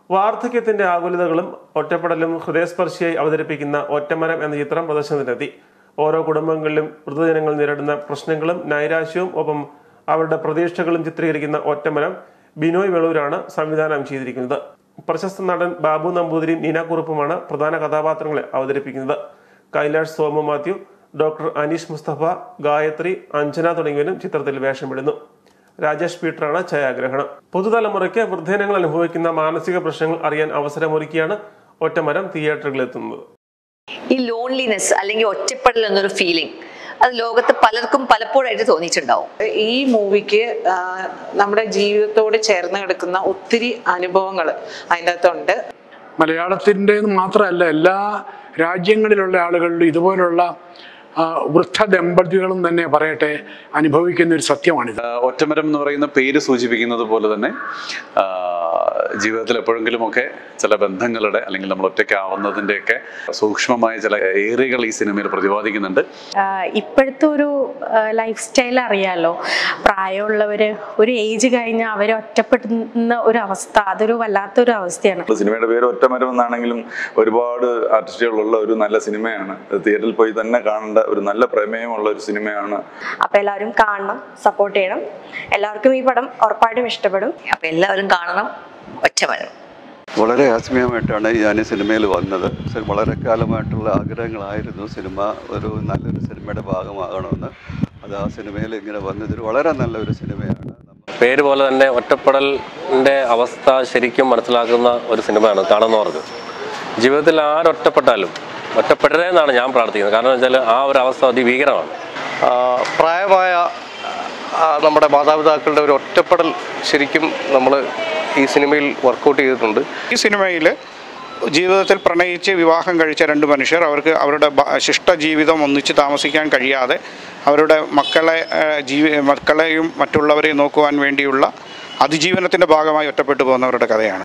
വാർദ്ധക്യത്തിന്റെ ആകുലതകളും ഒറ്റപ്പെടലും ഹൃദയസ്പർശിയായി അവതരിപ്പിക്കുന്ന ഒറ്റമരം എന്ന ചിത്രം പ്രദർശനത്തിനെത്തി ഓരോ കുടുംബങ്ങളിലും വൃദ്ധജനങ്ങൾ നേരിടുന്ന പ്രശ്നങ്ങളും നൈരാശ്യവും ഒപ്പം അവരുടെ പ്രതീക്ഷകളും ചിത്രീകരിക്കുന്ന ഒറ്റമരം ബിനോയ് വെളൂരാണ് സംവിധാനം ചെയ്തിരിക്കുന്നത് പ്രശസ്ത നടൻ ബാബു നമ്പൂതിരിയും നീന കുറുപ്പുമാണ് പ്രധാന കഥാപാത്രങ്ങളെ അവതരിപ്പിക്കുന്നത് കൈലാഷ് സോമു മാത്യു ഡോക്ടർ അനീഷ് മുസ്തഫ ഗായത്രി അഞ്ജന തുടങ്ങിയവരും ചിത്രത്തിൽ വേഷമിടുന്നു രാജേഷ് പീറ്ററാണ് ഛായാഗ്രഹണം പുതുതലമുറയ്ക്ക് വൃദ്ധജനങ്ങൾ അനുഭവിക്കുന്ന മാനസിക പ്രശ്നങ്ങൾ അറിയാൻ അവസരമൊരുക്കിയാണ് ഒറ്റമരം തിയേറ്ററുകളിൽ എത്തുന്നത് ഈ ലോൺലിനെസ് അല്ലെങ്കിൽ ഒറ്റപ്പെടൽ എന്നൊരു ഫീലിംഗ് അത് ലോകത്ത് പലർക്കും പലപ്പോഴായിട്ട് തോന്നിയിട്ടുണ്ടാവും ഈ മൂവിക്ക് ആ, നമ്മുടെ ജീവിതത്തോട് ചേർന്ന് കിടക്കുന്ന ഒത്തിരി അനുഭവങ്ങൾ അതിൻ്റെ അകത്തുണ്ട് മലയാളത്തിൻ്റെ മാത്രമല്ല എല്ലാ രാജ്യങ്ങളിലുള്ള ആളുകളിലും ഇതുപോലുള്ള ആ, വൃദ്ധ ദമ്പതികളും തന്നെ പറയട്ടെ അനുഭവിക്കുന്ന ഒരു സത്യമാണിത് ആ, ഒറ്റമരം എന്ന് പറയുന്ന പേര് സൂചിപ്പിക്കുന്നത് പോലെ തന്നെ ആ, ജീവിതത്തിൽ എപ്പോഴെങ്കിലുമൊക്കെ ചില ബന്ധങ്ങളുടെ അല്ലെങ്കിൽ നമ്മൾ ഒറ്റയ്ക്കാവുന്നതിൻ്റെയൊക്കെ സൂക്ഷ്മമായ ചില ഏറിയകൾ ഈ സിനിമയിൽ പ്രതിപാദിക്കുന്നുണ്ട് ആഹ് ഇപ്പോഴത്തെ ഒരു ലൈഫ് സ്റ്റൈൽ അറിയാലോ പ്രായമുള്ളവര് ഒരു ഏജ് കഴിഞ്ഞാൽ അവർ ഒറ്റപ്പെടുന്ന ഒരു അവസ്ഥ അതൊരു വല്ലാത്തൊരു അവസ്ഥയാണ് സിനിമയുടെ പേര് ഒറ്റമരം എന്നാണെങ്കിലും ഒരുപാട് ആർട്ടിസ്റ്റുകളുള്ള ഒരു നല്ല സിനിമയാണ് അത് തിയേറ്ററിൽ പോയി തന്നെ കാണേണ്ട ഒരു നല്ല പ്രമേയമുള്ള ഒരു സിനിമയാണ് അപ്പൊ എല്ലാവരും കാണണം സപ്പോർട്ട് ചെയ്യണം എല്ലാവർക്കും ഈ പടം ഉറപ്പായിട്ടും ഇഷ്ടപ്പെടും അപ്പൊ എല്ലാവരും കാണണം ഒറ്റമരം വളരെ ആത്മീയമായിട്ടാണ് ഞാൻ ഈ സിനിമയിൽ വന്നത് സി- വളരെ കാലമായിട്ടുള്ള ആഗ്രഹങ്ങളായിരുന്നു സിനിമ ഒരു നല്ലൊരു സിനിമയുടെ ഭാഗമാകണമെന്ന് അത് ആ സിനിമയിൽ ഇങ്ങനെ വന്നതൊരു വളരെ നല്ലൊരു സിനിമയാണ് പേര് പോലെ തന്നെ ഒറ്റപ്പെടലിൻ്റെ അവസ്ഥ ശരിക്കും മനസ്സിലാക്കുന്ന ഒരു സിനിമയാണ് കാണുന്നവർക്ക് ജീവിതത്തിൽ ആരൊറ്റപ്പെട്ടാലും ഒറ്റപ്പെടരുതേ എന്നാണ് ഞാൻ പ്രാർത്ഥിക്കുന്നത് കാരണം വെച്ചാൽ ആ ഒരു അവസ്ഥ അതിഭീകരമാണ് ആ, പ്രായമായ ആ, നമ്മുടെ മാതാപിതാക്കളുടെ ഒരു ഒറ്റപ്പെടൽ ശരിക്കും നമ്മൾ ഈ സിനിമയിൽ വർക്കൗട്ട് ചെയ്തിട്ടുണ്ട് ഈ സിനിമയിൽ ജീവിതത്തിൽ പ്രണയിച്ച് വിവാഹം കഴിച്ച രണ്ട് മനുഷ്യർ അവർക്ക് അവരുടെ ബ- ശിഷ്ട ജീവിതം ഒന്നിച്ച് താമസിക്കാൻ കഴിയാതെ അവരുടെ മക്കളെ ആ, ജീവി മക്കളെയും മറ്റുള്ളവരെയും നോക്കുവാൻ വേണ്ടിയുള്ള അതിജീവനത്തിൻ്റെ ഭാഗമായി ഒറ്റപ്പെട്ടു പോകുന്നവരുടെ കഥയാണ്